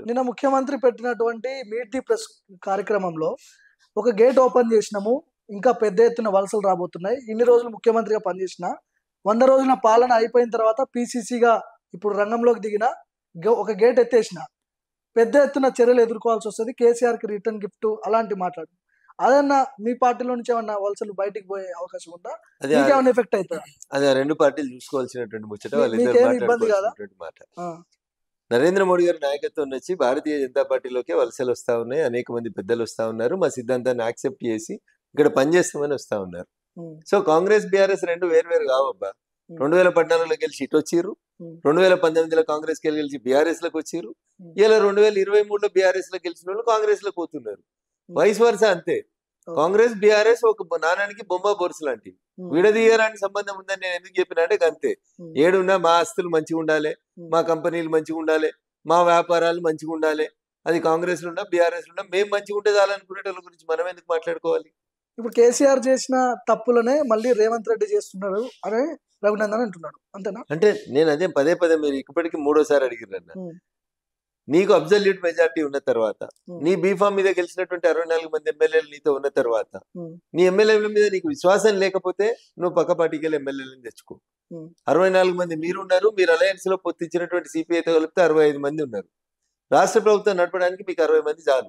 నిన్న ముఖ్యమంత్రి పెట్టినటువంటి మీట్ ది ప్రెస్ కార్యక్రమంలో ఒక గేట్ ఓపెన్ చేసినాము ఇంకా పెద్ద ఎత్తున వలసలు రాబోతున్నాయి ఇన్ని రోజులు ముఖ్యమంత్రిగా పనిచేసిన వంద రోజుల పాలన అయిపోయిన తర్వాత పీసీసీగా ఇప్పుడు రంగంలోకి దిగిన గ- ఒక గేట్ ఎత్తేసిన పెద్ద ఎత్తున చర్యలు ఎదుర్కోవాల్సి వస్తుంది కేసీఆర్ కి రిటర్న్ గిఫ్ట్ అలాంటి మాట్లాడు అదన్నా మీ పార్టీలో నుంచి ఏమన్నా వలసలు బయటికి పోయే అవకాశం ఉందా అది మీకేమన్నా ఎఫెక్ట్ అవుతుందా అది ఆ రెండు పార్టీలు చూసుకోవాల్సినటువంటి ముచ్చట మీ- వాళ్ళిద్దరు మీకేం ఇబ్బంది కాదా? మాట్లాడుకోవాల్సినటువంటి మాట ఆ, నరేంద్ర మోడీ గారి నాయకత్వం వచ్చి భారతీయ జనతా పార్టీలోకే వలసలు వస్తా ఉన్నాయి అనేక మంది పెద్దలు వస్తా ఉన్నారు మా సిద్ధాంతాన్ని యాక్సెప్ట్ చేసి ఇక్కడ పనిచేస్తామని వస్తా ఉన్నారు ఉమ్, సో కాంగ్రెస్ బీఆర్ఎస్ రెండు వేరు వేరు కావబ్బా ఉమ్, రెండు వేల పద్నాలుగులో గెలిచి ఇటు వచ్చిర్రు ఉమ్. రెండు వేల పంతొమ్మిదిలో కాంగ్రెస్ కి గెలిచి బీఆర్ఎస్ లకు వచ్చిర్రు ఉమ్. ఇలా రెండు వేల ఇరవై మూడులో బీఆర్ఎస్ లో గెలిచిన వాళ్ళు కాంగ్రెస్ లో పోతున్నారు ఉమ్. వైస్ వర్స అంతే ఓకే. కాంగ్రెస్ బీఆర్ఎస్ ఒక నాణానికి బొమ్మ బొరుసు లాంటివి ఉమ్, విడదీయరాని సంబంధం ఉందని నేను ఎందుకు చెప్పినా అంటే అంతే ఉమ్, ఏడున్నా మా ఆస్తులు మంచిగా ఉండాలి ఉమ్. మా కంపెనీలు మంచిగా ఉండాలి మా వ్యాపారాలు మంచిగా ఉండాలి అది కాంగ్రెస్ లో ఉన్నా బీఆర్ఎస్ లో ఉన్నా మేము మంచిగా ఉంటే చాలనుకునే వాళ్ళ గురించి మనం ఎందుకు మాట్లాడుకోవాలి ఇప్పుడు కేసీఆర్ చేసిన తప్పులనే మళ్ళీ రేవంత్ రెడ్డి చేస్తున్నారు అని రఘునందన్ అంటున్నాడు అంతేనా అంటే నేను అదే పదే పదే మీరు ఇప్పటికి మూడోసారి అడిగిరన్న ఉమ్. నీకు అబ్జల్యూట్ మెజార్టీ ఉన్న తర్వాత ఉమ్. నీ బీఫామ్ మీద గెలిచినటువంటి అరవై నాలుగు మంది ఎమ్మెల్యేలు నీతో ఉన్న తర్వాత ఉమ్. నీ ఎమ్మెల్యేల మీద నీకు విశ్వాసం లేకపోతే నువ్వు పక్క పార్టీకి వెళ్ళి ఎమ్మెల్యేలను తెచ్చుకో ఉమ్. అరవై నాలుగు మంది మీరు ఉన్నారు మీరు అలయన్స్ లో పొత్తిచ్చినటువంటి సిపిఐతో కలిపితే అరవై ఐదు మంది ఉన్నారు రాష్ట్ర ప్రభుత్వం నడపడానికి మీకు అరవై మంది చాలు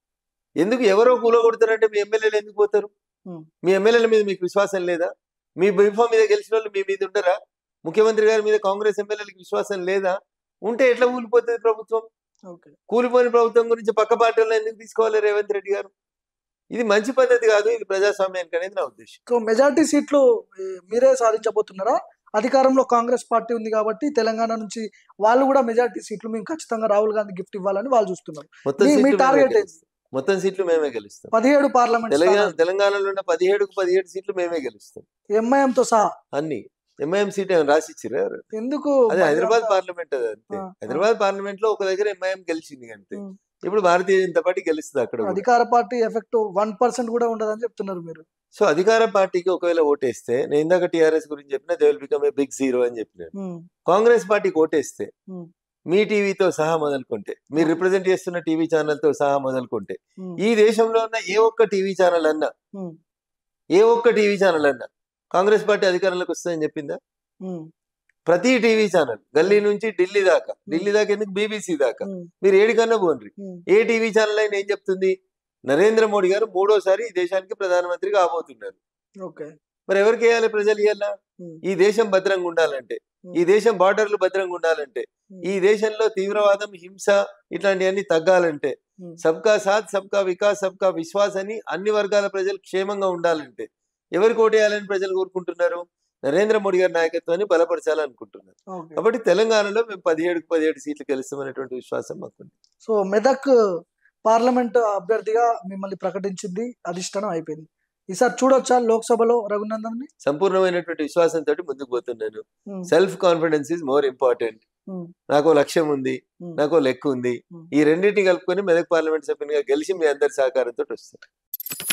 ఎందుకు ఎవరో కూలగొడతారంటే మీ ఎమ్మెల్యేలు ఎందుకు పోతారు ఉమ్. మీ ఎమ్మెల్యేల మీద మీకు విశ్వాసం లేదా మీ బీఫామ్ మీద గెలిచిన వాళ్ళు మీ మీద ఉండరా ముఖ్యమంత్రి గారి మీద కాంగ్రెస్ ఎమ్మెల్యేలకు విశ్వాసం లేదా ఉంటే ఎట్లా కూలిపోతుంది ప్రభుత్వం ఓకే కూలిపోయిన ప్రభుత్వం గురించి పక్క పార్టీలను ఎందుకు తీసుకోవాలి రేవంత్ రెడ్డి గారు ఇది మంచి పద్ధతి కాదు ఇది ప్రజాస్వామ్యానికి అనేది నా ఉద్దేశం సో మెజార్టీ సీట్లు ఏ, మీరే సాధించబోతున్నారా అధికారంలో కాంగ్రెస్ పార్టీ ఉంది కాబట్టి తెలంగాణ నుంచి వాళ్ళు కూడా మెజార్టీ సీట్లు మేము ఖచ్చితంగా రాహుల్ గాంధీ గిఫ్ట్ ఇవ్వాలని వాళ్ళు చూస్తున్నారు మొత్తం మీ- మీ సీట్లు మేమే టార్గెట్ గెలుస్తాం. మొత్తం సీట్లు మేమే గెలుస్తాం పదిహేడు పార్లమెంట్ తెలంగాణ తెలంగాణలో ఉన్న పదిహేడుకు పదిహేడు సీట్లు మేమే గెలుస్తాం ఎంఐఎం తో సహా అన్ని ఎంఐఎం సీట్ ఏమైనా రాసిచ్చిరా ఎవరు? ఎందుకు అదే మరి హైదరాబాద్ అంత- పార్లమెంట్ అది అంతే ఆ, ఆ. హైదరాబాద్ పార్లమెంట్ లో ఒక దగ్గర ఎంఐఎం గెలిచింది అంతే ఉమ్. ఇప్పుడు భారతీయ జనతా పార్టీ గెలుస్తుంది అక్కడ కూడా. అధికార పార్టీ ఎఫెక్ట్ వన్ పర్సెంట్ కూడా ఉండదని చెప్తున్నారు మీరు సో అధికార పార్టీకి ఒకవేళ ఓటేస్తే నేను ఇందాక టిఆర్ఎస్ గురించి చెప్పిన they will become a big zero అని చెప్పినాను ఉమ్, కాంగ్రెస్ పార్టీకి ఓటేస్తే ఉమ్, మీ టీవీతో సహా మొదలుకుంటే మీరు రిప్రజెంట్ చేస్తున్న టీవీ ఛానల్ తో సహా మొదలుకుంటే ఉమ్, ఈ దేశంలో ఉన్న ఏ ఒక్క టీవీ ఛానల్ అన్నా ఉమ్, ఏ ఒక్క టీవీ ఛానల్ అన్నా కాంగ్రెస్ పార్టీ అధికారంలోకి వస్తుందని చెప్పిందా ఉమ్, ప్రతి టీవీ ఛానల్ గల్లీ నుంచి ఢిల్లీ దాకా ఢిల్లీ దాకా ఎందుకు బీబీసీ దాకా ఉమ్, మీరు ఏడికన్నా పోండి ఉమ్, ఏ టీవీ ఛానల్ అయినా ఏం చెప్తుంది నరేంద్ర మోడీ గారు మూడోసారి ఈ దేశానికి ప్రధానమంత్రి కాబోతున్నారు ఓకే మరి ఎవరికి వేయాలి ప్రజలు ఇవ్వాలా ఉమ్, ఈ దేశం భద్రంగా ఉండాలంటే ఉమ్, ఈ దేశం బార్డర్లు భద్రంగా ఉండాలంటే ఉమ్, ఈ దేశంలో తీవ్రవాదం హింస ఇట్లాంటివన్నీ తగ్గాలంటే ఉమ్, సబ్కా సాత్ సబ్కా వికాస్ సబ్కా విశ్వాస్ అని అన్ని వర్గాల ప్రజలు క్షేమంగా ఉండాలంటే ఎవరికి ఓటేయాలని ప్రజలు కోరుకుంటున్నారు నరేంద్ర మోడీ గారి నాయకత్వాన్ని బలపరచాలనుకుంటున్నారు ఓకే కాబట్టి తెలంగాణలో మేము పదిహేడుకు పదిహేడు సీట్లు గెలుస్తామనేటువంటి విశ్వాసం మాకుంది సో మెదక్ పార్లమెంట్ అభ్యర్థిగా మిమ్మల్ని ప్రకటించింది అధిష్టానం అయిపోయింది ఈసారి చూడొచ్చా లోక్సభలో రఘునందన్ ని సంపూర్ణమైనటువంటి విశ్వాసంతో ముందుకు పోతున్నాను um, self confidence is more important um, నాకు ఓ లక్ష్యం ఉంది ఉమ్. నాకు ఓ లెక్క ఉంది ఉమ్. ఈ రెండింటిని కలుపుకొని మెదక్ పార్లమెంట్ సభ్యునిగా గెలిచి మీ అందరి సహకారంతో వస్తాను